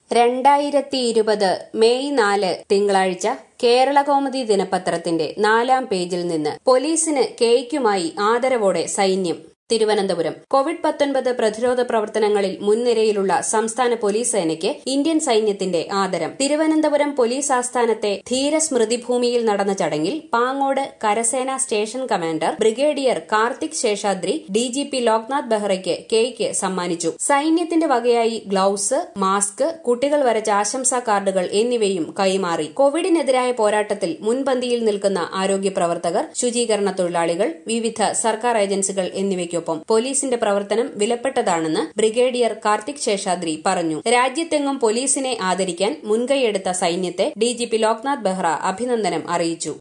രണ്ടായിരത്തി ഇരുപത് മെയ് നാല് തിങ്കളാഴ്ച കേരളകൗമുദി ദിനപത്രത്തിന്റെ നാലാം പേജിൽ നിന്ന് പോലീസിന് കേയ്ക്കുമായി ആദരവോടെ സൈന്യം തിരുവനന്തപുരം കോവിഡ് പത്തൊൻപത് പ്രതിരോധ പ്രവർത്തനങ്ങളിൽ മുൻനിരയിലുള്ള സംസ്ഥാന പോലീസ് സേനയ്ക്ക് ഇന്ത്യൻ സൈന്യത്തിന്റെ ആദരം തിരുവനന്തപുരം പോലീസ് ആസ്ഥാനത്തെ ധീരസ്മൃതിഭൂമിയിൽ നടന്ന ചടങ്ങിൽ പാങ്ങോട് കരസേനാ station commander brigadier Karthik Seshadri DGP Loknath ബെഹ്റയ്ക്ക് കേക്ക് സമ്മാനിച്ചു സൈന്യത്തിന്റെ വകയായി ഗ്ലൌസ് മാസ്ക് കുട്ടികൾ വരച്ച ആശംസാ കാർഡുകൾ എന്നിവയും കൈമാറി കോവിഡിനെതിരായ പോരാട്ടത്തിൽ മുൻപന്തിയിൽ നിൽക്കുന്ന ആരോഗ്യ പ്രവർത്തകർ ശുചീകരണ തൊഴിലാളികൾ വിവിധ സർക്കാർ ഏജൻസികൾ എന്നിവയ്ക്ക് ഒപ്പം പോലീസിന്റെ പ്രവർത്തനം വിലപ്പെട്ടതാണെന്ന് ബ്രിഗേഡിയർ കാർത്തിക് ശേഷാദ്രി പറഞ്ഞു രാജ്യത്തെങ്ങും പോലീസിനെ ആദരിക്കാൻ മുൻകൈയെടുത്ത സൈന്യത്തെ ഡിജിപി ലോക്നാഥ് ബെഹ്റ അഭിനന്ദനം അറിയിച്ചു